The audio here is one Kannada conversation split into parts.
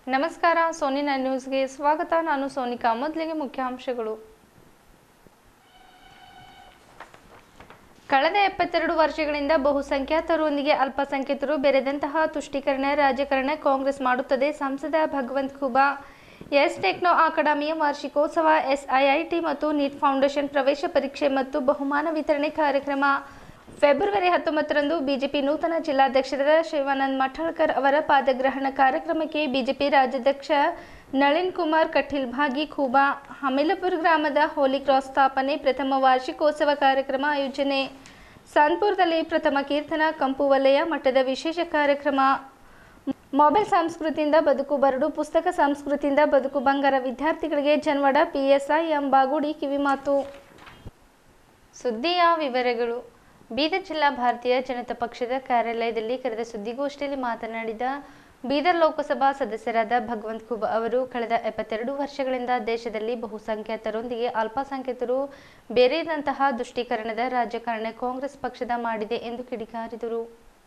ನಮಸ್ಕಾರ ಸೋನಿನ ನ್ಯೂಸ್ಗೆ ಸ್ವಾಗತ ನಾನು ಸೋನಿಕಾ ಮೊದಲಿಗೆ ಮುಖ್ಯಾಂಶಗಳು ಕಳೆದ ಎಪ್ಪತ್ತೆರಡು ವರ್ಷಗಳಿಂದ ಬಹುಸಂಖ್ಯಾತರೊಂದಿಗೆ ಅಲ್ಪಸಂಖ್ಯಾತರು ಬೆರೆದಂತಹ ತುಷ್ಟೀಕರಣ ರಾಜಕಾರಣ ಕಾಂಗ್ರೆಸ್ ಮಾಡುತ್ತದೆ ಸಂಸದ ಭಗವಂತ್ ಖುಬಾ ಎಸ್ ಟೆಕ್ನೋ ಅಕಾಡೆಮಿಯ ವಾರ್ಷಿಕೋತ್ಸವ ಎಸ್ಐಐಟಿ ಮತ್ತು ನೀಟ್ ಫೌಂಡೇಶನ್ ಪ್ರವೇಶ ಪರೀಕ್ಷೆ ಮತ್ತು ಬಹುಮಾನ ವಿತರಣೆ ಕಾರ್ಯಕ್ರಮ ಫೆಬ್ರವರಿ ಹತ್ತೊಂಬತ್ತರಂದು ಬಿಜೆಪಿ ನೂತನ ಜಿಲ್ಲಾಧ್ಯಕ್ಷರಾದ ಶಿವಾನಂದ್ ಮಠಾಳ್ಕರ್ ಅವರ ಪಾದಗ್ರಹಣ ಕಾರ್ಯಕ್ರಮಕ್ಕೆ ಬಿಜೆಪಿ ರಾಜ್ಯಾಧ್ಯಕ್ಷ ನಳಿನ್ ಕುಮಾರ್ ಕಟೀಲ್ ಭಾಗಿ ಖೂಬಾ ಹಮಿಲಪುರ ಗ್ರಾಮದ ಹೋಲಿ ಕ್ರಾಸ್ ಸ್ಥಾಪನೆ ಪ್ರಥಮ ವಾರ್ಷಿಕೋತ್ಸವ ಕಾರ್ಯಕ್ರಮ ಆಯೋಜನೆ ಸಾನ್ಪುರದಲ್ಲಿ ಪ್ರಥಮ ಕೀರ್ತನ ಕಂಪು ವಲಯ ಮಟ್ಟದ ವಿಶೇಷ ಕಾರ್ಯಕ್ರಮ ಮೊಬೈಲ್ ಸಂಸ್ಕೃತಿಯಿಂದ ಬದುಕು ಬರಡು ಪುಸ್ತಕ ಸಂಸ್ಕೃತಿಯಿಂದ ಬದುಕು ಬಂಗಾರ ವಿದ್ಯಾರ್ಥಿಗಳಿಗೆ ಜನವಡ ಪಿಎಸ್ಐ ಎಂಬಾಗುಡಿ ಕಿವಿಮಾತು ಸುದ್ದಿಯ ವಿವರಗಳು ಬೀದರ್ ಜಿಲ್ಲಾ ಭಾರತೀಯ ಜನತಾ ಪಕ್ಷದ ಕಾರ್ಯಾಲಯದಲ್ಲಿ ಕರೆದ ಸುದ್ದಿಗೋಷ್ಠಿಯಲ್ಲಿ ಮಾತನಾಡಿದ ಬೀದರ್ ಲೋಕಸಭಾ ಸದಸ್ಯರಾದ ಭಗವಂತ್ ಖುಬ್ ಅವರು ಕಳೆದ ಎಪ್ಪತ್ತೆರಡು ವರ್ಷಗಳಿಂದ ದೇಶದಲ್ಲಿ ಬಹುಸಂಖ್ಯಾತರೊಂದಿಗೆ ಅಲ್ಪಸಂಖ್ಯಾತರು ಬೇರೆದಂತಹ ದುಷ್ಟೀಕರಣದ ರಾಜಕಾರಣ ಕಾಂಗ್ರೆಸ್ ಪಕ್ಷದ ಮಾಡಿದೆ ಎಂದು ಕಿಡಿಕಾರಿದರು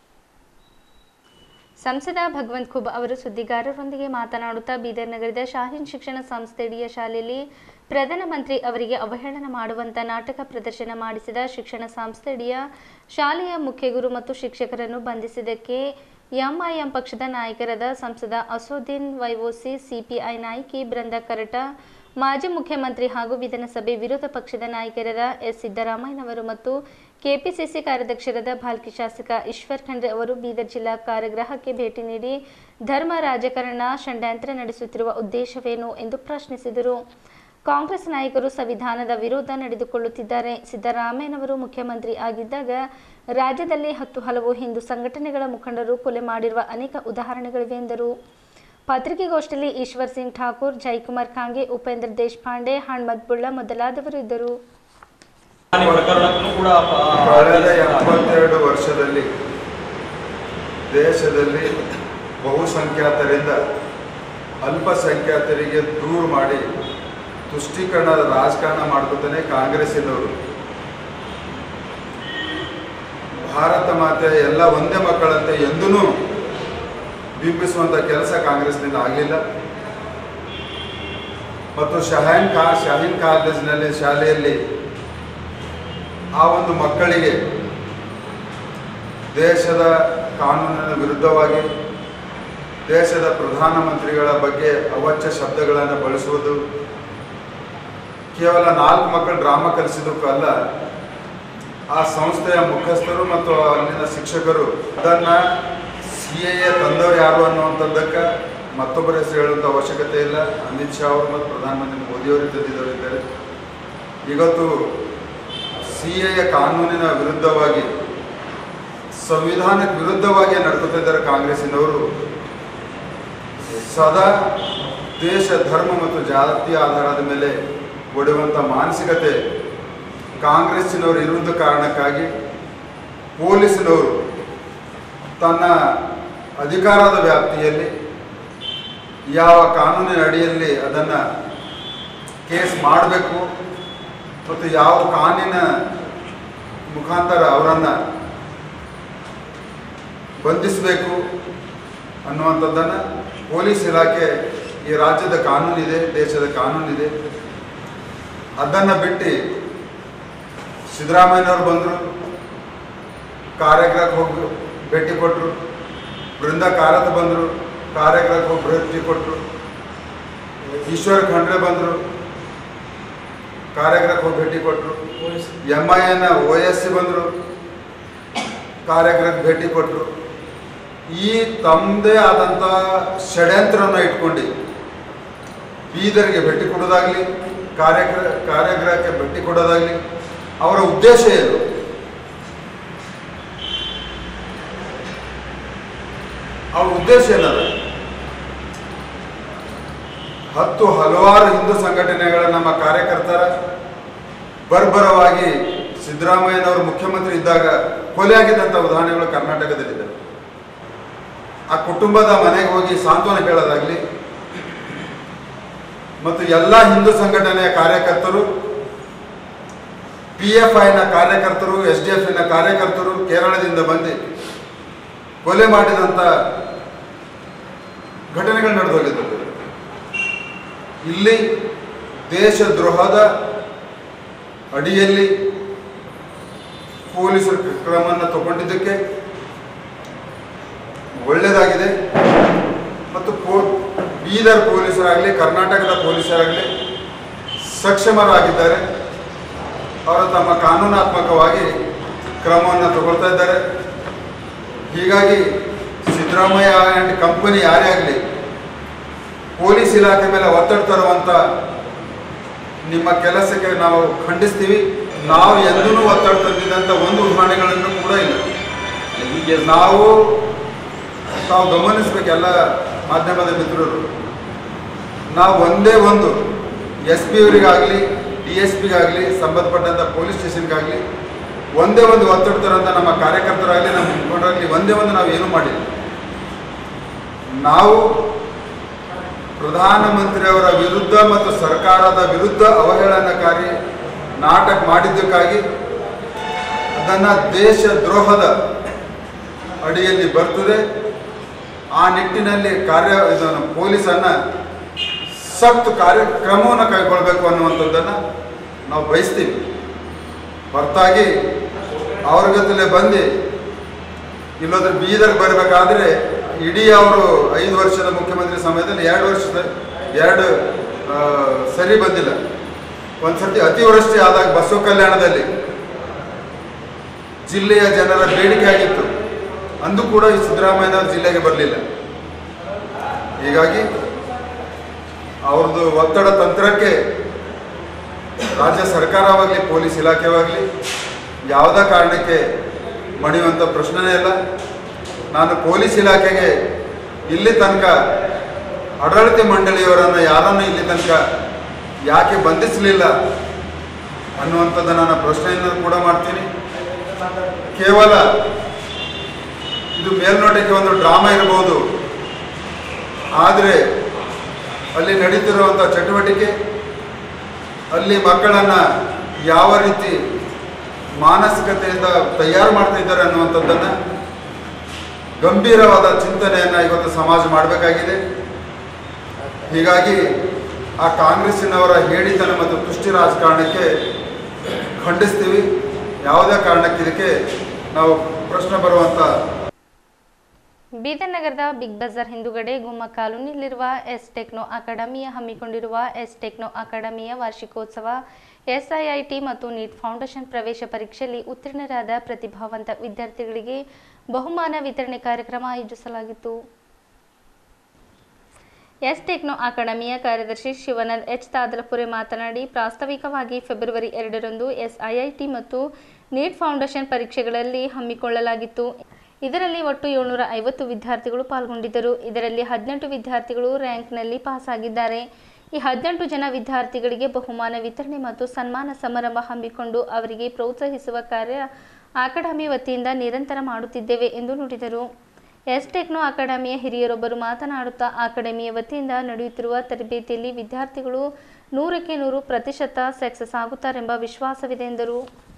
ಸಂಸದ ಭಗವಂತ್ ಖುಬ್ ಅವರು ಸುದ್ದಿಗಾರರೊಂದಿಗೆ ಮಾತನಾಡುತ್ತಾ ಬೀದರ್ ನಗರದ ಶಾಹೀನ್ ಶಿಕ್ಷಣ ಸಂಸ್ಥೆಯ ಶಾಲೆಯಲ್ಲಿ ಪ್ರಧಾನಮಂತ್ರಿ ಅವರಿಗೆ ಅವಹೇಳನ ಮಾಡುವಂತ ನಾಟಕ ಪ್ರದರ್ಶನ ಮಾಡಿಸಿದ ಶಿಕ್ಷಣ ಸಂಸ್ಥೆಯ ಶಾಲೆಯ ಮುಖ್ಯಗುರು ಮತ್ತು ಶಿಕ್ಷಕರನ್ನು ಬಂಧಿಸಿದ್ದಕ್ಕೆ ಎಂಐಎಂ ಪಕ್ಷದ ನಾಯಕರಾದ ಸಂಸದ ಅಸೋದ್ದೀನ್ ವೈವೋಸಿ ಸಿಪಿಐ ನಾಯಕಿ ಬೃಂದಾ ಕರಟ ಮಾಜಿ ಮುಖ್ಯಮಂತ್ರಿ ಹಾಗೂ ವಿಧಾನಸಭೆ ವಿರೋಧ ಪಕ್ಷದ ನಾಯಕರಾದ ಎಸ್ ಸಿದ್ದರಾಮಯ್ಯನವರು ಮತ್ತು ಕೆಪಿಸಿಸಿ ಕಾರ್ಯಾಧ್ಯಕ್ಷರಾದ ಭಾಲ್ಕಿ ಶಾಸಕ ಈಶ್ವರ್ ಖಂಡ್ರೆ ಅವರು ಬೀದರ್ ಜಿಲ್ಲಾ ಕಾರಾಗೃಹಕ್ಕೆ ಭೇಟಿ ನೀಡಿ ಧರ್ಮ ರಾಜಕಾರಣ ಷಡ್ಯಂತ್ರ ನಡೆಸುತ್ತಿರುವ ಉದ್ದೇಶವೇನು ಎಂದು ಪ್ರಶ್ನಿಸಿದರು ಕಾಂಗ್ರೆಸ್ ನಾಯಕರು ಸಂವಿಧಾನದ ವಿರೋಧ ನಡೆದುಕೊಳ್ಳುತ್ತಿದ್ದಾರೆ ಸಿದ್ದರಾಮಯ್ಯನವರು ಮುಖ್ಯಮಂತ್ರಿ ಆಗಿದ್ದಾಗ ರಾಜ್ಯದಲ್ಲಿ ಹತ್ತು ಹಲವು ಹಿಂದೂ ಸಂಘಟನೆಗಳ ಮುಖಂಡರು ಕೊಲೆ ಮಾಡಿರುವ ಅನೇಕ ಉದಾಹರಣೆಗಳಿವೆ ಎಂದರು ಪತ್ರಿಕೆಗೋಷ್ಠಿಯಲ್ಲಿ ಈಶ್ವರ್ ಸಿಂಗ್ ಠಾಕೂರ್ ಜಯಕುಮಾರ್ ಖಾಂಗೆ ಉಪೇಂದ್ರ ದೇಶಪಾಂಡೆ ಹಣ್ಮದ್ ಬುಳ್ಳ ಮೊದಲಾದವರು ಇದ್ದರು ಹಾನಿ ಪ್ರಕರಣಕ್ಕೂ ಕೂಡ ಪ- ಕಳೆದ ಎಪ್ಪತ್ತೆರಡು ವರ್ಷದಲ್ಲಿ ದೇಶದಲ್ಲಿ ಬಹುಸಂಖ್ಯಾತರಿಂದ ಅಲ್ಪಸಂಖ್ಯಾತರಿಗೆ ದೂರ ಮಾಡಿ ತುಷ್ಟೀಕರಣದ ರಾಜಕಾರಣ ಮಾಡ್ಕೊತಾನೆ ಕಾಂಗ್ರೆಸ್ಸಿನವರು ಭಾರತ ಮಾತೆ ಎಲ್ಲ ಒಂದೇ ಮಕ್ಕಳಂತೆ ಎಂದೂ ಬಿಂಬಿಸುವಂಥ ಕೆಲಸ ಕಾಂಗ್ರೆಸ್ನಿಂದ ಆಗಲಿಲ್ಲ ಮತ್ತು ಶಹೀನ್ ಖಾ ಶಾಹೀನ್ ಕಾಲೇಜಿನಲ್ಲಿ ಶಾಲೆಯಲ್ಲಿ ಆ ಒಂದು ಮಕ್ಕಳಿಗೆ ದೇಶದ ಕಾನೂನಿನ ವಿರುದ್ಧವಾಗಿ ದೇಶದ ಪ್ರಧಾನಮಂತ್ರಿಗಳ ಬಗ್ಗೆ ಅವಾಚ್ಯ ಶಬ್ದಗಳನ್ನು ಬಳಸುವುದು ಕೇವಲ ನಾಲ್ಕು ಮಕ್ಕಳು ಡ್ರಾಮಾ ಕಲಿಸಿದ್ದಕ್ಕಲ್ಲ ಆ ಸಂಸ್ಥೆಯ ಮುಖ್ಯಸ್ಥರು ಮತ್ತು ಅಲ್ಲಿನ ಶಿಕ್ಷಕರು ಅದನ್ನು ಸಿ ಎ ಎ ತಂದವರು ಯಾರು ಅನ್ನುವಂಥದ್ದಕ್ಕೆ ಮತ್ತೊಬ್ಬರ ಹೆಸರು ಹೇಳುವಂಥ ಅವಶ್ಯಕತೆ ಇಲ್ಲ ಅಮಿತ್ ಶಾ ಅವರು ಮತ್ತು ಪ್ರಧಾನಮಂತ್ರಿ ಮೋದಿಯವರು ತಂದಿದ್ದವರಿದ್ದಾರೆ ಇವತ್ತು ಸಿ ಎ ಕಾನೂನಿನ ವಿರುದ್ಧವಾಗಿ ಸಂವಿಧಾನಕ್ಕೆ ವಿರುದ್ಧವಾಗಿ ನಡ್ಕೊತಾ ಇದ್ದಾರೆ ಕಾಂಗ್ರೆಸ್ಸಿನವರು ಸದಾ ದೇಶ ಧರ್ಮ ಮತ್ತು ಜಾತಿ ಆಧಾರದ ಮೇಲೆ ಒಡೆಯುವಂಥ ಮಾನಸಿಕತೆ ಕಾಂಗ್ರೆಸ್ಸಿನವರು ಇರುವುದ ಕಾರಣಕ್ಕಾಗಿ ಪೊಲೀಸಿನವರು ತನ್ನ ಅಧಿಕಾರದ ವ್ಯಾಪ್ತಿಯಲ್ಲಿ ಯಾವ ಕಾನೂನಿನ ಅಡಿಯಲ್ಲಿ ಅದನ್ನು ಕೇಸ್ ಮಾಡಬೇಕು ಮತ್ತು ಯಾವ ಕಾನೂನಿನ ಮುಖಾಂತರ ಅವರನ್ನು ಬಂಧಿಸಬೇಕು ಅನ್ನುವಂಥದ್ದನ್ನು ಪೊಲೀಸ್ ಇಲಾಖೆ ಈ ರಾಜ್ಯದ ಕಾನೂನಿದೆ ದೇಶದ ಕಾನೂನಿದೆ ಅದನ್ನು ಬಿಟ್ಟು ಸಿದ್ದರಾಮಯ್ಯನವರು ಬಂದರು ಕಾರ್ಯಾಗ್ರಹಕ್ಕೆ ಹೋಗಿ ಭೇಟಿ ಕೊಟ್ಟರು ಬೃಂದ ಕಾರತ್ ಬಂದರು ಕಾರ್ಯಾಗ್ರಹಕ್ಕೆ ಹೋಗಿ ಭೇಟಿ ಕೊಟ್ಟರು ಈಶ್ವರ್ ಖಂಡ್ರೆ ಬಂದರು ಕಾರ್ಯಾಗ್ರಹಕ್ಕೆ ಹೋಗಿ ಭೇಟಿ ಕೊಟ್ಟರು ಎಮ್ ಐ ಎನ ಓ ಎಸ್ ಸಿ ಬಂದರು ಕಾರ್ಯಾಗ್ರಹಕ್ಕೆ ಭೇಟಿ ಕೊಟ್ಟರು ಈ ತಮ್ಮದೇ ಆದಂಥ ಷಡ್ಯಂತ್ರವನ್ನು ಇಟ್ಕೊಂಡು ಬೀದರ್ಗೆ ಭೇಟಿ ಕೊಡೋದಾಗಲಿ ಕಾರ್ಯಾಗ್ರಹ ಕಾರ್ಯಾಗ್ರಹಕ್ಕೆ ಭೇಟಿ ಕೊಡೋದಾಗಲಿ ಅವರ ಉದ್ದೇಶ ಏನು ಅವ್ರ ಉದ್ದೇಶ ಏನದ ಹತ್ತು ಹಲವಾರು ಹಿಂದೂ ಸಂಘಟನೆಗಳ ನಮ್ಮ ಕಾರ್ಯಕರ್ತರ ಬರ್ಬರವಾಗಿ ಸಿದ್ದರಾಮಯ್ಯನವರು ಮುಖ್ಯಮಂತ್ರಿ ಇದ್ದಾಗ ಕೊಲೆಯಾಗಿದ್ದಂಥ ಉದಾಹರಣೆಗಳು ಕರ್ನಾಟಕದಲ್ಲಿದೆ ಆ ಕುಟುಂಬದ ಮನೆಗೆ ಹೋಗಿ ಸಾಂತ್ವನ ಕೇಳೋದಾಗ್ಲಿ ಮತ್ತು ಎಲ್ಲ ಹಿಂದೂ ಸಂಘಟನೆಯ ಕಾರ್ಯಕರ್ತರು ಪಿ ಎಫ್ ಐನ ಕಾರ್ಯಕರ್ತರು ಎಸ್ ಡಿ ಎಫ್ ನ ಕಾರ್ಯಕರ್ತರು ಕೇರಳದಿಂದ ಬಂದು ಕೊಲೆ ಮಾಡಿದಂಥ ಘಟನೆಗಳು ನಡೆದು ಹೋಗಿದ್ದವು ಇಲ್ಲಿ ದೇಶದ್ರೋಹದ ಅಡಿಯಲ್ಲಿ ಪೊಲೀಸರು ಕ್ರಮವನ್ನು ತಗೊಂಡಿದ್ದಕ್ಕೆ ಒಳ್ಳೆಯದಾಗಿದೆ ಮತ್ತು ಪೋ ಬೀದರ್ ಪೊಲೀಸರಾಗಲಿ ಕರ್ನಾಟಕದ ಪೊಲೀಸರಾಗಲಿ ಸಕ್ಷಮರಾಗಿದ್ದಾರೆ ಅವರು ತಮ್ಮ ಕಾನೂನಾತ್ಮಕವಾಗಿ ಕ್ರಮವನ್ನು ತಗೊಳ್ತಾ ಇದ್ದಾರೆ ಹೀಗಾಗಿ ಸಿದ್ದರಾಮಯ್ಯ ಆ್ಯಂಡ್ ಕಂಪನಿ ಯಾರೇ ಆಗಲಿ ಪೊಲೀಸ್ ಇಲಾಖೆ ಮೇಲೆ ಒತ್ತಡ ತರುವಂಥ ನಿಮ್ಮ ಕೆಲಸಕ್ಕೆ ನಾವು ಖಂಡಿಸ್ತೀವಿ ನಾವು ಎಂದೂ ಒತ್ತಡ ತಂದಿದ್ದಂಥ ಒಂದು ಉದಾಹರಣೆಗಳನ್ನು ಕೂಡ ಇಲ್ಲ ಹೀಗೆ ನಾವು ತಾವು ಗಮನಿಸ್ಬೇಕು ಎಲ್ಲ ಮಾಧ್ಯಮದ ಮಿತ್ರರು ನಾವು ಒಂದೇ ಒಂದು ಎಸ್ ಪಿ ಅವರಿಗಾಗಲಿ ಡಿ ಎಸ್ ಪಿಗಾಗಲಿ ಸಂಬಂಧಪಟ್ಟಂಥ ಪೊಲೀಸ್ ಸ್ಟೇಷನ್ಗಾಗಲಿ ಒಂದೇ ಒಂದು ಒತ್ತಡ ತರಂತ ನಮ್ಮ ಕಾರ್ಯಕರ್ತರಾಗಲಿ ನಮ್ಮ ಮುಖಂಡರಾಗಲಿ ಒಂದೇ ಒಂದು ನಾವು ಏನೂ ಮಾಡಿಲ್ಲ ನಾವು ಪ್ರಧಾನಮಂತ್ರಿಯವರ ವಿರುದ್ಧ ಮತ್ತು ಸರ್ಕಾರದ ವಿರುದ್ಧ ಅವಹೇಳನಕಾರಿ ನಾಟಕ ಮಾಡಿದ್ದಕ್ಕಾಗಿ ಅದನ್ನು ದೇಶ ದ್ರೋಹದ ಅಡಿಯಲ್ಲಿ ಬರ್ತದೆ ಆ ನಿಟ್ಟಿನಲ್ಲಿ ಕಾರ್ಯ ಇದನ್ನು ಪೊಲೀಸನ್ನು ಸಖತ್ ಕಾರ್ಯಕ್ರಮವನ್ನು ಕೈಗೊಳ್ಳಬೇಕು ಅನ್ನುವಂಥದ್ದನ್ನು ನಾವು ಬಯಸ್ತೀವಿ ಹೊರತಾಗಿ ಅವ್ರ ಗತಲೆ ಬಂದು ಇಲ್ಲೋದ್ರೆ ಬೀದರ್ ಬರಬೇಕಾದ್ರೆ ಇಡೀ ಅವರು ಐದು ವರ್ಷದ ಮುಖ್ಯಮಂತ್ರಿ ಸಮಯದಲ್ಲಿ ಎರಡು ವರ್ಷದ ಎರಡು ಆ, ಸರಿ ಬಂದಿಲ್ಲ ಒಂದ್ಸತಿ ಅತಿವೃಷ್ಟಿ ಆದಾಗ ಬಸವ ಕಲ್ಯಾಣದಲ್ಲಿ ಜಿಲ್ಲೆಯ ಜನರ ಬೇಡಿಕೆ ಆಗಿತ್ತು ಅಂದು ಕೂಡ ಈ ಸಿದ್ದರಾಮಯ್ಯನವರು ಜಿಲ್ಲೆಗೆ ಬರಲಿಲ್ಲ ಹೀಗಾಗಿ ಅವ್ರದ್ದು ಒತ್ತಡ ತಂತ್ರಕ್ಕೆ ರಾಜ್ಯ ಸರ್ಕಾರವಾಗಲಿ ಪೊಲೀಸ್ ಇಲಾಖೆವಾಗಲಿ ಯಾವುದೇ ಕಾರಣಕ್ಕೆ ಮಣಿಯುವಂಥ ಪ್ರಶ್ನೆನೇ ಇಲ್ಲ ನಾನು ಪೊಲೀಸ್ ಇಲಾಖೆಗೆ ಇಲ್ಲಿ ತನಕ ಆಡಳಿತ ಮಂಡಳಿಯವರನ್ನು ಯಾರನ್ನು ಇಲ್ಲಿ ತನಕ ಯಾಕೆ ಬಂಧಿಸಲಿಲ್ಲ ಅನ್ನುವಂಥದ್ದು ನನ್ನ ಪ್ರಶ್ನೆಯನ್ನು ಕೂಡ ಮಾಡ್ತೀನಿ ಕೇವಲ ಇದು ಮೇಲ್ನೋಟಕ್ಕೆ ಒಂದು ಡ್ರಾಮಾ ಇರಬಹುದು ಆದರೆ ಅಲ್ಲಿ ನಡೀತಿರುವಂಥ ಚಟುವಟಿಕೆ ಅಲ್ಲಿ ಮಕ್ಕಳನ್ನು ಯಾವ ರೀತಿ ಮಾನಸಿಕತೆಯಿಂದ ತಯಾರು ಮಾಡ್ತಾ ಇದ್ದಾರೆ ಅನ್ನುವಂಥದ್ದನ್ನು ಗಂಭೀರವಾದ ಚಿಂತನೆಯನ್ನು ಇವತ್ತು ಸಮಾಜ ಮಾಡಬೇಕಾಗಿದೆ ಹೀಗಾಗಿ ಆ ಕಾಂಗ್ರೆಸ್ಸಿನವರ ಹೇಳಿತನ ಮತ್ತು ತುಷ್ಟಿ ರಾಜಕಾರಣಕ್ಕೆ ಖಂಡಿಸ್ತೀವಿ ಯಾವುದೇ ಕಾರಣಕ್ಕೆ ಇದಕ್ಕೆ ನಾವು ಪ್ರಶ್ನೆ ಬರುವಂಥ ಬೀದರ್ ನಗರದ ಬಿಗ್ ಬಜಾರ್ ಹಿಂದುಗಡೆ ಗುಮ್ಮ ಕಾಲೋನಿಯಲ್ಲಿರುವ ಎಸ್ ಟೆಕ್ನೋ ಅಕಾಡೆಮಿಯ ಹಮ್ಮಿಕೊಂಡಿರುವ ಎಸ್ ಟೆಕ್ನೋ ಅಕಾಡೆಮಿಯ ವಾರ್ಷಿಕೋತ್ಸವ ಎಸ್ಐಐಟಿ ಮತ್ತು ನೀಟ್ ಫೌಂಡೇಶನ್ ಪ್ರವೇಶ ಪರೀಕ್ಷೆಯಲ್ಲಿ ಉತ್ತೀರ್ಣರಾದ ಪ್ರತಿಭಾವಂತ ವಿದ್ಯಾರ್ಥಿಗಳಿಗೆ ಬಹುಮಾನ ವಿತರಣೆ ಕಾರ್ಯಕ್ರಮ ಆಯೋಜಿಸಲಾಗಿತ್ತು ಎಸ್ ಟೆಕ್ನೋ ಅಕಾಡೆಮಿಯ ಕಾರ್ಯದರ್ಶಿ ಶಿವಾನಂದ್ ಎಚ್ ತಾದಲಪುರೆ ಮಾತನಾಡಿ ಪ್ರಾಸ್ತಾವಿಕವಾಗಿ ಫೆಬ್ರವರಿ ಎರಡರಂದು ಎಸ್ಐಐಟಿ ಮತ್ತು ನೀಟ್ ಫೌಂಡೇಶನ್ ಪರೀಕ್ಷೆಗಳಲ್ಲಿ ಹಮ್ಮಿಕೊಳ್ಳಲಾಗಿತ್ತು ಇದರಲ್ಲಿ ಒಟ್ಟು ಏಳ್ನೂರ ಐವತ್ತು ವಿದ್ಯಾರ್ಥಿಗಳು ಪಾಲ್ಗೊಂಡಿದ್ದರು ಇದರಲ್ಲಿ ಹದಿನೆಂಟು ವಿದ್ಯಾರ್ಥಿಗಳು ರ್ಯಾಂಕ್ನಲ್ಲಿ ಪಾಸ್ ಆಗಿದ್ದಾರೆ ಈ ಹದಿನೆಂಟು ಜನ ವಿದ್ಯಾರ್ಥಿಗಳಿಗೆ ಬಹುಮಾನ ವಿತರಣೆ ಮತ್ತು ಸನ್ಮಾನ ಸಮಾರಂಭ ಹಮ್ಮಿಕೊಂಡು ಅವರಿಗೆ ಪ್ರೋತ್ಸಾಹಿಸುವ ಕಾರ್ಯ ಅಕಾಡೆಮಿ ವತಿಯಿಂದ ನಿರಂತರ ಮಾಡುತ್ತಿದ್ದೇವೆ ಎಂದು ನುಡಿದರು ಎಸ್ ಟೆಕ್ನೋ ಅಕಾಡೆಮಿಯ ಹಿರಿಯರೊಬ್ಬರು ಮಾತನಾಡುತ್ತಾ ಅಕಾಡೆಮಿಯ ವತಿಯಿಂದ ನಡೆಯುತ್ತಿರುವ ತರಬೇತಿಯಲ್ಲಿ ವಿದ್ಯಾರ್ಥಿಗಳು ನೂರಕ್ಕೆ ನೂರು ಪ್ರತಿಶತ ಸಕ್ಸಸ್ ಆಗುತ್ತಾರೆಂಬ ವಿಶ್ವಾಸವಿದೆ ಎಂದರು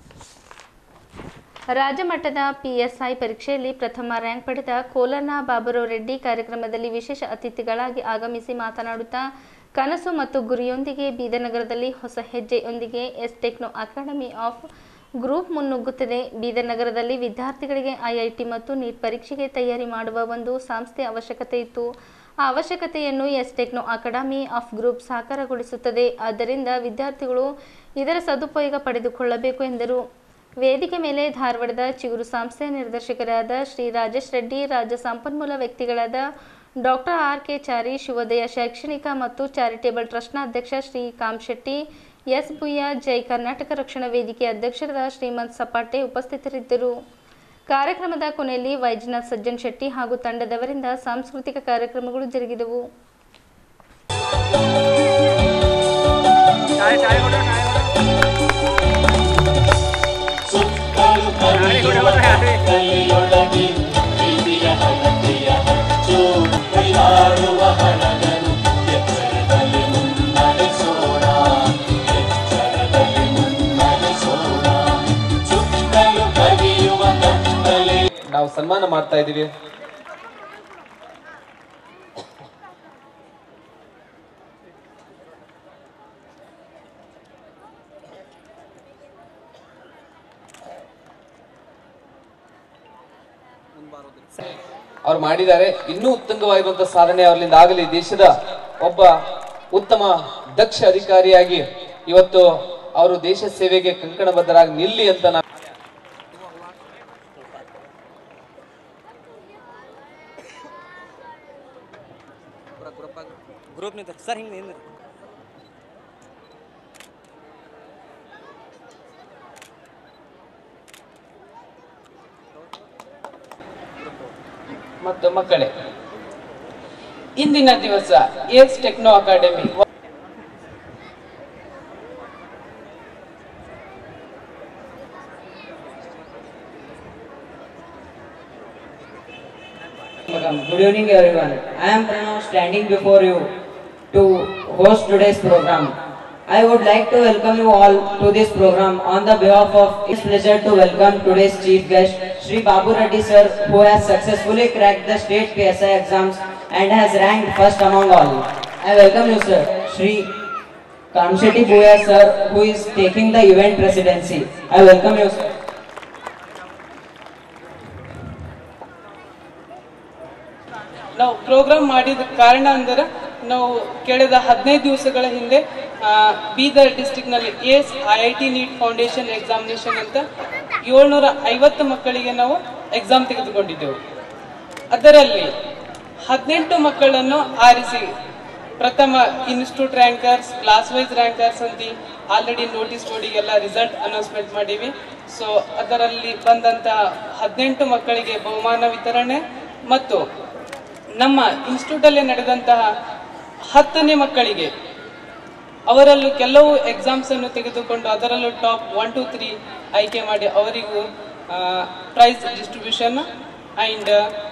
ರಾಜ್ಯ ಮಟ್ಟದ ಪಿಎಸ್ಐ ಪರೀಕ್ಷೆಯಲ್ಲಿ ಪ್ರಥಮ ರ್ಯಾಂಕ್ ಪಡೆದ ಕೋಲರ್ನ ಬಾಬುರಾವ್ ರೆಡ್ಡಿ ಕಾರ್ಯಕ್ರಮದಲ್ಲಿ ವಿಶೇಷ ಅತಿಥಿಗಳಾಗಿ ಆಗಮಿಸಿ ಮಾತನಾಡುತ್ತಾ ಕನಸು ಮತ್ತು ಗುರಿಯೊಂದಿಗೆ ಬೀದರ್ ನಗರದಲ್ಲಿ ಹೊಸ ಹೆಜ್ಜೆಯೊಂದಿಗೆ S techno academy of group ಮುನ್ನುಗ್ಗುತ್ತದೆ ಬೀದರ್ ನಗರದಲ್ಲಿ ವಿದ್ಯಾರ್ಥಿಗಳಿಗೆ ಐಐಟಿ ಮತ್ತು ನೀಟ್ ಪರೀಕ್ಷೆಗೆ ತಯಾರಿ ಮಾಡುವ ಒಂದು ಸಂಸ್ಥೆ ಅವಶ್ಯಕತೆ ಇತ್ತು ಆ ಅವಶ್ಯಕತೆಯನ್ನು S techno academy of group ಸಾಕಾರಗೊಳಿಸುತ್ತದೆ ಆದ್ದರಿಂದ ವಿದ್ಯಾರ್ಥಿಗಳು ಇದರ ಸದುಪಯೋಗ ಪಡೆದುಕೊಳ್ಳಬೇಕು ಎಂದರು ವೇದಿಕೆ ಮೇಲೆ ಧಾರವಾಡದ ಚಿಗುರು ಸಂಸ್ಥೆಯ ನಿರ್ದೇಶಕರಾದ ಶ್ರೀ ರಾಜೇಶ್ ರೆಡ್ಡಿ ರಾಜ್ಯ ಸಂಪನ್ಮೂಲ ವ್ಯಕ್ತಿಗಳಾದ doctor R K Chari Shivodaya ಶೈಕ್ಷಣಿಕ ಮತ್ತು ಚಾರಿಟೇಬಲ್ ಟ್ರಸ್ಟ್ನ ಅಧ್ಯಕ್ಷ ಶ್ರೀ ಕಾಮಶೆಟ್ಟಿ ಎಸ್ ಬುಯ್ಯ ಜೈ ಕರ್ನಾಟಕ ರಕ್ಷಣಾ ವೇದಿಕೆ ಅಧ್ಯಕ್ಷರಾದ ಶ್ರೀಮಂತ್ ಸಪಾಟೆ ಉಪಸ್ಥಿತರಿದ್ದರು ಕಾರ್ಯಕ್ರಮದ ಕೊನೆಯಲ್ಲಿ ವೈದ್ಯನಾಥ್ ಸಜ್ಜನ್ ಶೆಟ್ಟಿ ಹಾಗೂ ತಂಡದವರಿಂದ ಸಾಂಸ್ಕೃತಿಕ ಕಾರ್ಯಕ್ರಮಗಳು ಜರುಗಿದವು ಕಲಿಯೊಳಗಿ ಪ್ರೀತಿಯ ಹಣತೆಯ ಹಚ್ಚು ಕೈಲಾಡುವ ಹಣಗನು ಎಚ್ಚರದಲ್ಲಿ ಮುನ್ನಡೆಸೋಣ ಎಚ್ಚರದಲ್ಲಿ ಮುನ್ನಡೆಸೋಣ ಸುತ್ತಲೂ ಕಲಿಯುವ ಕತ್ತಲೆ ನಾವು ಸನ್ಮಾನ ಮಾಡ್ತಾ ಇದ್ದೀವಿ ಅವ್ರು ಮಾಡಿದ್ದಾರೆ ಇನ್ನೂ ಉತ್ತಮವಾಗಿರುವಂತಹ ಸಾಧನೆ ಅವರಿಂದ ಆಗಲಿ ದೇಶದ ಒಬ್ಬ ಉತ್ತಮ ದಕ್ಷ ಅಧಿಕಾರಿಯಾಗಿ ಇವತ್ತು ಅವರು ದೇಶ ಸೇವೆಗೆ ಕಂಕಣಬದ್ಧರಾಗಿ ನಿಲ್ಲಿ ಅಂತ ನಾನು ಗ್ರೂಪ್ ನಿಂತ ಸರ್ ಹಿಂಗೆ ಹಿಂದೆ ಮತ್ತು ಮಕ್ಕಳೇ ಇಂದಿನ ದಿವಸ ace techno academy Good evening, everyone. I am Pranav standing before you to host today's program. I would like to welcome you all to this program on the behalf of it's pleasure to welcome today's chief guest, Sri Babu Reddy sir, who has successfully cracked the state PSI exams and has ranked first among all. I welcome you, sir. Sri Kamshetty Bhuya sir, who is taking the event presidency. I welcome you, sir. ನಾವು ಪ್ರೋಗ್ರಾಮ್ ಮಾಡಿದ ಕಾರಣ ಅಂದರೆ ನಾವು ಕಳೆದ ಹದಿನೈದು ದಿವಸಗಳ ಹಿಂದೆ ಆ, ಬೀದರ್ ಡಿಸ್ಟಿಕ್ನಲ್ಲಿ S I I T NEET foundation examination ಅಂತ ಏಳ್ನೂರ ಐವತ್ತು ಮಕ್ಕಳಿಗೆ ನಾವು ಎಕ್ಸಾಮ್ ತೆಗೆದುಕೊಂಡಿದ್ದೆವು ಅದರಲ್ಲಿ ಹದಿನೆಂಟು ಮಕ್ಕಳನ್ನು ಆರಿಸಿ ಪ್ರಥಮ institute rankers class wise rankers ಅಂತ ಆಲ್ರೆಡಿ ನೋಟಿಸ್ ಬೋರ್ಡಿಗೆಲ್ಲ ರಿಸಲ್ಟ್ ಅನೌನ್ಸ್ಮೆಂಟ್ ಮಾಡೀವಿ ಸೊ ಅದರಲ್ಲಿ ಬಂದಂತ ಹದಿನೆಂಟು ಮಕ್ಕಳಿಗೆ ಬಹುಮಾನ ವಿತರಣೆ ಮತ್ತು ನಮ್ಮ ಇನ್ಸ್ಟಿಟ್ಯೂಟಲ್ಲೇ ನಡೆದಂತಹ ಹತ್ತನೇ ಮಕ್ಕಳಿಗೆ ಅವರಲ್ಲೂ ಕೆಲವು ಎಕ್ಸಾಮ್ಸ್ ಅನ್ನು ತೆಗೆದುಕೊಂಡು ಅದರಲ್ಲೂ ಟಾಪ್ ಒನ್ ಟು ತ್ರೀ ಆಯ್ಕೆ ಮಾಡಿ ಅವರಿಗೂ ಪ್ರೈಸ್ ಡಿಸ್ಟ್ರಿಬ್ಯೂಷನ್ ಆ್ಯಂಡ್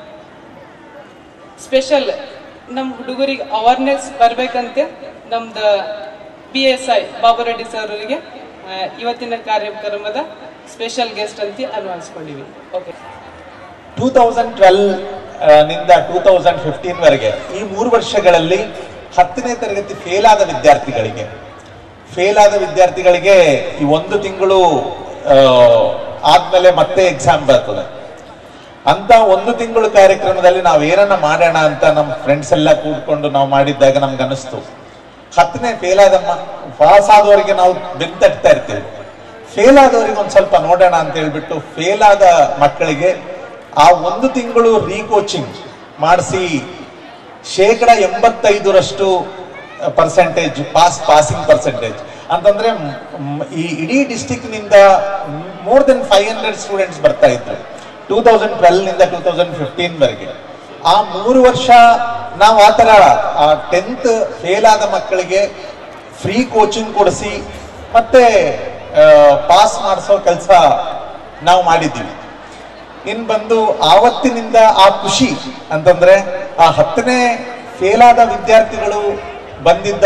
ಸ್ಪೆಷಲ್ ನಮ್ಮ ಹುಡುಗರಿಗೆ ಅವೇರ್ನೆಸ್ ಬರಬೇಕಂತೆ ನಮ್ದು P S I Babureddy sir ಅವರಿಗೆ ಆ, ಇವತ್ತಿನ ಕಾರ್ಯಕ್ರಮದ ಸ್ಪೆಷಲ್ ಗೆಸ್ಟ್ ಅಂತ ಅನ್ವಯಿಸ್ಕೊಂಡಿವಿ ಓಕೆ ಟೂ ತೌಸಂಡ್ ಟ್ವೆಲ್ ನಿಂದ ಟೂ ತೌಸಂಡ್ ಫಿಫ್ಟೀನ್ ವರೆಗೆ ಈ ಮೂರು ವರ್ಷಗಳಲ್ಲಿ ಹತ್ತನೇ ತರಗತಿ ಫೇಲ್ ಆದ ವಿದ್ಯಾರ್ಥಿಗಳಿಗೆ ಫೇಲ್ ಆದ ವಿದ್ಯಾರ್ಥಿಗಳಿಗೆ ಈ ಒಂದು ತಿಂಗಳು ಆ, ಆದ್ಮೇಲೆ ಮತ್ತೆ ಎಕ್ಸಾಮ್ ಬರ್ತದೆ ಅಂತ ಒಂದು ತಿಂಗಳು ಕಾರ್ಯಕ್ರಮದಲ್ಲಿ ನಾವು ಏನನ್ನ ಮಾಡೋಣ ಅಂತ ನಮ್ಮ ಫ್ರೆಂಡ್ಸ್ ಎಲ್ಲ ಕೂಡ್ಕೊಂಡು ನಾವು ಮಾಡಿದ್ದಾಗ ನಮ್ಗೆ ಅನಿಸ್ತು ಹತ್ತನೇ ಫೇಲ್ ಆದ ಪಾಸ್ ಆದವರಿಗೆ ನಾವು ಬೆಂತಟ್ತಾ ಇರ್ತೀವಿ ಫೇಲ್ ಆದವರಿಗೆ ಒಂದ್ ಸ್ವಲ್ಪ ನೋಡೋಣ ಅಂತ ಹೇಳ್ಬಿಟ್ಟು ಫೇಲ್ ಆದ ಮಕ್ಕಳಿಗೆ ಆ ಒಂದು ತಿಂಗಳು ರೀಕೋಚಿಂಗ್ ಮಾಡಿಸಿ ಶೇಕಡ ಎಂಬತ್ತೈದರಷ್ಟು ಪರ್ಸೆಂಟೇಜ್ ಪಾಸ್ ಪಾಸಿಂಗ್ ಪರ್ಸೆಂಟೇಜ್ ಅಂತಂದ್ರೆ ಮ್- ಮ್- ಈ ಇಡೀ ಡಿಸ್ಟಿಕ್ ನಿಂದ more than five hundred students ಬರ್ತಾ ಇದ್ರು ಟೂ ತೌಸಂಡ್ ಟ್ವೆಲ್ ನಿಂದ ಟೂ ತೌಸಂಡ್ ಫಿಫ್ಟೀನ್ ವರೆಗೆ ಆ ಮೂರು ವರ್ಷ ನಾವು ಆ ಥರ ಟೆಂತ್ ಫೇಲ್ ಆದ ಮಕ್ಕಳಿಗೆ ಫ್ರೀ ಕೋಚಿಂಗ್ ಕೊಡಿಸಿ ಮತ್ತೆ ಪಾಸ್ ಮಾಡಿಸೋ ಕೆಲಸ ನಾವು ಮಾಡಿದ್ದೀವಿ ಇನ್ ಬಂದು ಆವತ್ತಿನಿಂದ ಆ ಖುಷಿ ಅಂತಂದ್ರೆ ಆ ಹತ್ತನೇ ಫೇಲ್ ಆದ ವಿದ್ಯಾರ್ಥಿಗಳು ಬಂದಿದ್ದ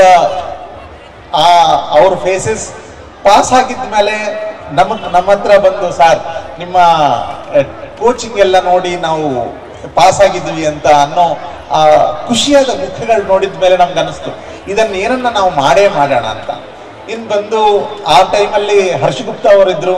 ಆ ಅವ್ರ ಫೇಸಸ್ ಪಾಸ್ ಆಗಿದ ಮೇಲೆ ನಮ್ಮ ನಮ್ಮ ಹತ್ರ ಬಂದು ಸರ್ ನಿಮ್ಮ ಕೋಚಿಂಗ್ ಎಲ್ಲ ನೋಡಿ ನಾವು ಪಾಸ್ ಆಗಿದ್ವಿ ಅಂತ ಅನ್ನೋ ಆ ಖುಷಿಯಾದ ಮುಖಗಳು ನೋಡಿದ ಮೇಲೆ ನಮ್ಗೆ ಅನಿಸ್ತು ಇದನ್ನ ಏನನ್ನ ನಾವು ಮಾಡೇ ಮಾಡೋಣ ಅಂತ ಇನ್ ಬಂದು ಆ ಟೈಮಲ್ಲಿ ಹರ್ಷಗುಪ್ತ ಅವರಿದ್ರು